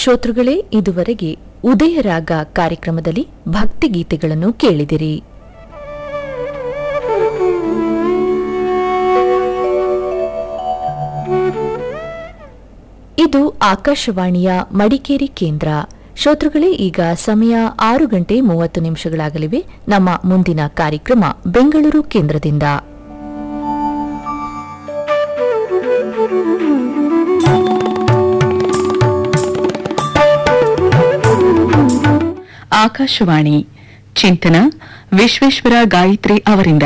ಶ್ರೋತೃಗಳೇ ಇದುವರೆಗೆ ಉದಯರಾಗ ಕಾರ್ಯಕ್ರಮದಲ್ಲಿ ಭಕ್ತಿಗೀತೆಗಳನ್ನು ಕೇಳಿದಿರಿ ಇದು ಆಕಾಶವಾಣಿಯ ಮಡಿಕೇರಿ ಕೇಂದ್ರ ಶ್ರೋತೃಗಳೇ ಈಗ ಸಮಯ ಆರು ಗಂಟೆ ಮೂವತ್ತು ನಿಮಿಷಗಳಾಗಲಿವೆ ನಮ್ಮ ಮುಂದಿನ ಕಾರ್ಯಕ್ರಮ ಬೆಂಗಳೂರು ಕೇಂದ್ರದಿಂದ ಆಕಾಶವಾಣಿ ಚಿಂತನ ವಿಶ್ವೇಶ್ವರ ಗಾಯತ್ರಿ ಅವರಿಂದ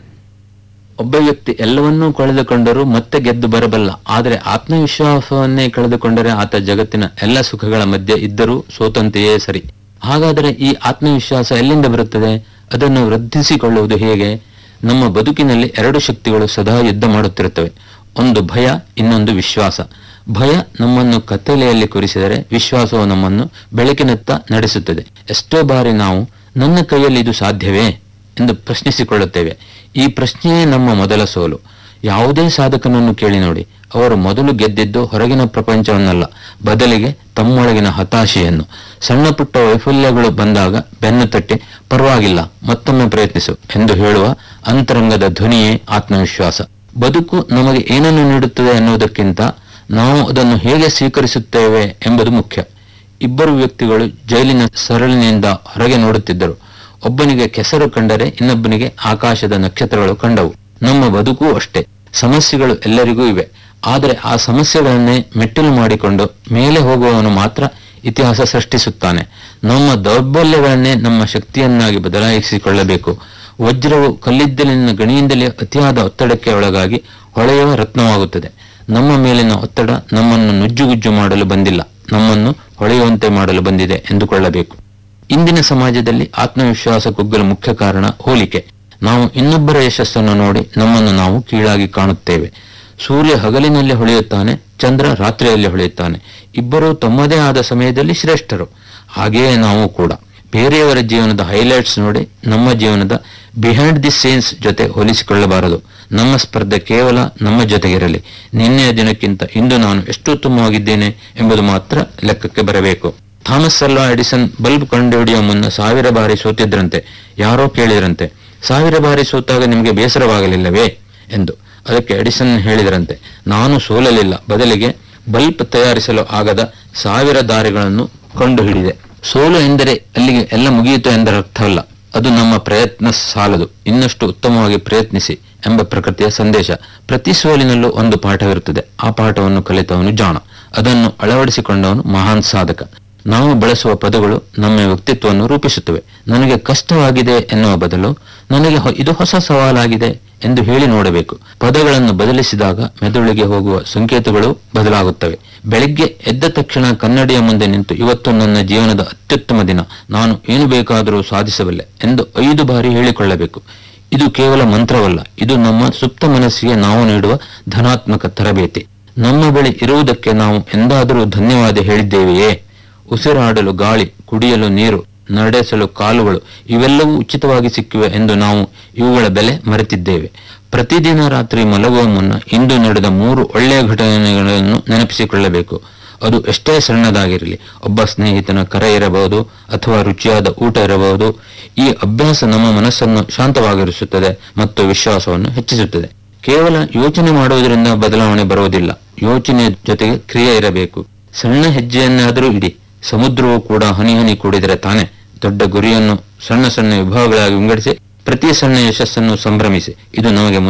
ಒಬ್ಬ ವ್ಯಕ್ತಿ ಎಲ್ಲವನ್ನೂ ಕಳೆದುಕೊಂಡರೂ ಮತ್ತೆ ಗೆದ್ದು ಬರಬಲ್ಲ ಆದರೆ ಆತ್ಮವಿಶ್ವಾಸವನ್ನೇ ಕಳೆದುಕೊಂಡರೆ ಆತ ಜಗತ್ತಿನ ಎಲ್ಲ ಸುಖಗಳ ಮಧ್ಯೆ ಇದ್ದರೂ ಸೋತಂತೆಯೇ ಸರಿ ಹಾಗಾದರೆ ಈ ಆತ್ಮವಿಶ್ವಾಸ ಎಲ್ಲಿಂದ ಬರುತ್ತದೆ ಅದನ್ನು ವೃದ್ಧಿಸಿಕೊಳ್ಳುವುದು ಹೇಗೆ ನಮ್ಮ ಬದುಕಿನಲ್ಲಿ ಎರಡು ಶಕ್ತಿಗಳು ಸದಾ ಯುದ್ಧ ಮಾಡುತ್ತಿರುತ್ತವೆ ಒಂದು ಭಯ ಇನ್ನೊಂದು ವಿಶ್ವಾಸ ಭಯ ನಮ್ಮನ್ನು ಕತ್ತಲೆಯಲ್ಲಿ ಕುರಿಸಿದರೆ ವಿಶ್ವಾಸವು ನಮ್ಮನ್ನು ಬೆಳಕಿನತ್ತ ನಡೆಸುತ್ತದೆ ಎಷ್ಟೋ ಬಾರಿ ನಾವು ನನ್ನ ಕೈಯಲ್ಲಿ ಇದು ಸಾಧ್ಯವೇ ಎಂದು ಪ್ರಶ್ನಿಸಿಕೊಳ್ಳುತ್ತೇವೆ ಈ ಪ್ರಶ್ನೆಯೇ ನಮ್ಮ ಮೊದಲ ಸೋಲು ಯಾವುದೇ ಸಾಧಕನನ್ನು ಕೇಳಿ ನೋಡಿ ಅವರು ಮೊದಲು ಗೆದ್ದಿದ್ದು ಹೊರಗಿನ ಪ್ರಪಂಚವನ್ನಲ್ಲ ಬದಲಿಗೆ ತಮ್ಮೊಳಗಿನ ಹತಾಶೆಯನ್ನು ಸಣ್ಣ ಪುಟ್ಟ ವೈಫಲ್ಯಗಳು ಬಂದಾಗ ಬೆನ್ನು ತಟ್ಟಿ ಪರವಾಗಿಲ್ಲ ಮತ್ತೊಮ್ಮೆ ಪ್ರಯತ್ನಿಸು ಎಂದು ಹೇಳುವ ಅಂತರಂಗದ ಧ್ವನಿಯೇ ಆತ್ಮವಿಶ್ವಾಸ ಬದುಕು ನಮಗೆ ಏನನ್ನು ನೀಡುತ್ತದೆ ಅನ್ನುವುದಕ್ಕಿಂತ ನಾವು ಅದನ್ನು ಹೇಗೆ ಸ್ವೀಕರಿಸುತ್ತೇವೆ ಎಂಬುದು ಮುಖ್ಯ ಇಬ್ಬರು ವ್ಯಕ್ತಿಗಳು ಜೈಲಿನ ಸರಳಿನಿಂದ ಹೊರಗೆ ನೋಡುತ್ತಿದ್ದರು ಒಬ್ಬನಿಗೆ ಕೆಸರು ಕಂಡರೆ ಇನ್ನೊಬ್ಬನಿಗೆ ಆಕಾಶದ ನಕ್ಷತ್ರಗಳು ಕಂಡವು ನಮ್ಮ ಬದುಕು ಅಷ್ಟೇ ಸಮಸ್ಯೆಗಳು ಎಲ್ಲರಿಗೂ ಇವೆ ಆದರೆ ಆ ಸಮಸ್ಯೆಗಳನ್ನೇ ಮೆಟ್ಟಿಲು ಮಾಡಿಕೊಂಡು ಮೇಲೆ ಹೋಗುವವನು ಮಾತ್ರ ಇತಿಹಾಸ ಸೃಷ್ಟಿಸುತ್ತಾನೆ ನಮ್ಮ ದೌರ್ಬಲ್ಯಗಳನ್ನೇ ನಮ್ಮ ಶಕ್ತಿಯನ್ನಾಗಿ ಬದಲಾಯಿಸಿಕೊಳ್ಳಬೇಕು ವಜ್ರವು ಕಲ್ಲಿದ್ದಲಿನ ಗಣಿಯಿಂದಲೇ ಅತಿಯಾದ ಒತ್ತಡಕ್ಕೆ ಒಳಗಾಗಿ ಹೊಳೆಯುವ ರತ್ನವಾಗುತ್ತದೆ ನಮ್ಮ ಮೇಲಿನ ಒತ್ತಡ ನಮ್ಮನ್ನು ನುಜ್ಜುಗುಜ್ಜು ಮಾಡಲು ಬಂದಿಲ್ಲ ನಮ್ಮನ್ನು ಹೊಳೆಯುವಂತೆ ಮಾಡಲು ಬಂದಿದೆ ಎಂದುಕೊಳ್ಳಬೇಕು ಇಂದಿನ ಸಮಾಜದಲ್ಲಿ ಆತ್ಮವಿಶ್ವಾಸ ಕುಗ್ಗಲು ಮುಖ್ಯ ಕಾರಣ ಹೋಲಿಕೆ ನಾವು ಇನ್ನೊಬ್ಬರ ಯಶಸ್ಸನ್ನು ನೋಡಿ ನಮ್ಮನ್ನು ನಾವು ಕೀಳಾಗಿ ಕಾಣುತ್ತೇವೆ ಸೂರ್ಯ ಹಗಲಿನಲ್ಲಿ ಹೊಳೆಯುತ್ತಾನೆ ಚಂದ್ರ ರಾತ್ರಿಯಲ್ಲಿ ಹೊಳೆಯುತ್ತಾನೆ ಇಬ್ಬರೂ ತಮ್ಮದೇ ಆದ ಸಮಯದಲ್ಲಿ ಶ್ರೇಷ್ಠರು ಹಾಗೆಯೇ ನಾವು ಕೂಡ ಬೇರೆಯವರ ಜೀವನದ ಹೈಲೈಟ್ಸ್ ನೋಡಿ ನಮ್ಮ ಜೀವನದ ಬಿಹೈಂಡ್ ದಿ ಸೀನ್ಸ್ ಜೊತೆ ಹೋಲಿಸಿಕೊಳ್ಳಬಾರದು ನಮ್ಮ ಸ್ಪರ್ಧೆ ಕೇವಲ ನಮ್ಮ ಜೊತೆಗಿರಲಿ ನಿನ್ನೆಯ ದಿನಕ್ಕಿಂತ ಇಂದು ನಾನು ಎಷ್ಟು ಉತ್ತಮವಾಗಿದ್ದೇನೆ ಎಂಬುದು ಮಾತ್ರ ಲೆಕ್ಕಕ್ಕೆ ಬರಬೇಕು ಥಾಮಸ್ ಅಲ್ವಾ ಎಡಿಸನ್ ಬಲ್ಬ್ ಕಂಡುಹಿಡಿಯುವ ಮುನ್ನ ಸಾವಿರ ಬಾರಿ ಸೋತಿದ್ರಂತೆ ಯಾರೋ ಕೇಳಿದ್ರಂತೆ ಸಾವಿರ ಬಾರಿ ಸೋತಾಗ ನಿಮಗೆ ಬೇಸರವಾಗಲಿಲ್ಲವೇ ಎಂದು ಅದಕ್ಕೆ ಎಡಿಸನ್ ಹೇಳಿದರಂತೆ ನಾನು ಸೋಲಲಿಲ್ಲ ಬದಲಿಗೆ ಬಲ್ಬ್ ತಯಾರಿಸಲು ಆಗದ ಸಾವಿರ ದಾರಿಗಳನ್ನು ಕಂಡುಹಿಡಿದೆ ಸೋಲು ಎಂದರೆ ಅಲ್ಲಿಗೆ ಎಲ್ಲ ಮುಗಿಯಿತು ಎಂದರ ಅರ್ಥವಲ್ಲ ಅದು ನಮ್ಮ ಪ್ರಯತ್ನ ಸಾಲದು ಇನ್ನಷ್ಟು ಉತ್ತಮವಾಗಿ ಪ್ರಯತ್ನಿಸಿ ಎಂಬ ಪ್ರಕೃತಿಯ ಸಂದೇಶ ಪ್ರತಿ ಸೋಲಿನಲ್ಲೂ ಒಂದು ಪಾಠವಿರುತ್ತದೆ ಆ ಪಾಠವನ್ನು ಕಲಿತವನು ಜಾಣ ಅದನ್ನು ಅಳವಡಿಸಿಕೊಂಡವನು ಮಹಾನ್ ಸಾಧಕ ನಾವು ಬಳಸುವ ಪದಗಳು ನಮ್ಮ ವ್ಯಕ್ತಿತ್ವವನ್ನು ರೂಪಿಸುತ್ತವೆ ನನಗೆ ಕಷ್ಟವಾಗಿದೆ ಎನ್ನುವ ಬದಲು ನನಗೆ ಹೊ- ಇದು ಹೊಸ ಸವಾಲಾಗಿದೆ ಎಂದು ಹೇಳಿ ನೋಡಬೇಕು ಪದಗಳನ್ನು ಬದಲಿಸಿದಾಗ ಮೆದುಳಿಗೆ ಹೋಗುವ ಸಂಕೇತಗಳು ಬದಲಾಗುತ್ತವೆ ಬೆಳಿಗ್ಗೆ ಎದ್ದ ತಕ್ಷಣ ಕನ್ನಡಿಯ ಮುಂದೆ ನಿಂತು ಇವತ್ತು ನನ್ನ ಜೀವನದ ಅತ್ಯುತ್ತಮ ದಿನ ನಾನು ಏನು ಬೇಕಾದರೂ ಸಾಧಿಸಬಲ್ಲೆ ಎಂದು ಐದು ಬಾರಿ ಹೇಳಿಕೊಳ್ಳಬೇಕು ಇದು ಕೇವಲ ಮಂತ್ರವಲ್ಲ ಇದು ನಮ್ಮ ಸುಪ್ತ ಮನಸ್ಸಿಗೆ ನಾವು ನೀಡುವ ಧನಾತ್ಮಕ ತರಬೇತಿ ನಮ್ಮ ಬಳಿ ಇರುವುದಕ್ಕೆ ನಾವು ಎಂದಾದರೂ ಧನ್ಯವಾದ ಹೇಳಿದ್ದೇವೆಯೇ ಉಸಿರಾಡಲು ಗಾಳಿ ಕುಡಿಯಲು ನೀರು ನಡೆಸಲು ಕಾಲುಗಳು ಇವೆಲ್ಲವೂ ಉಚಿತವಾಗಿ ಸಿಕ್ಕಿವೆ ಎಂದು ನಾವು ಇವುಗಳ ಬೆಲೆ ಮರೆತಿದ್ದೇವೆ ಪ್ರತಿದಿನ ರಾತ್ರಿ ಮಲಗುವ ಮುನ್ನ ಇಂದು ನಡೆದ ಮೂರು ಒಳ್ಳೆಯ ಘಟನೆಗಳನ್ನು ನೆನಪಿಸಿಕೊಳ್ಳಬೇಕು ಅದು ಎಷ್ಟೇ ಸಣ್ಣದಾಗಿರಲಿ ಒಬ್ಬ ಸ್ನೇಹಿತನ ಕರೆ ಇರಬಹುದು ಅಥವಾ ರುಚಿಯಾದ ಊಟ ಇರಬಹುದು ಈ ಅಭ್ಯಾಸ ನಮ್ಮ ಮನಸ್ಸನ್ನು ಶಾಂತವಾಗಿರಿಸುತ್ತದೆ ಮತ್ತು ವಿಶ್ವಾಸವನ್ನು ಹೆಚ್ಚಿಸುತ್ತದೆ ಕೇವಲ ಯೋಚನೆ ಮಾಡುವುದರಿಂದ ಬದಲಾವಣೆ ಬರುವುದಿಲ್ಲ ಯೋಚನೆಯ ಜೊತೆಗೆ ಕ್ರಿಯೆ ಇರಬೇಕು ಸಣ್ಣ ಹೆಜ್ಜೆಯನ್ನಾದರೂ ಇಡಿ ಸಮುದ್ರವು ಕೂಡ ಹನಿ ಹನಿ ಕೂಡಿದರೆ ತಾನೆ ದೊಡ್ಡ ಗುರಿಯನ್ನು ಸಣ್ಣ ಸಣ್ಣ ವಿಭಾಗಗಳಾಗಿ ವಿಂಗಡಿಸಿ ಪ್ರತಿ ಸಣ್ಣ ಯಶಸ್ಸನ್ನು ಸಂಭ್ರಮಿಸಿ ಇದು ನಮಗೆ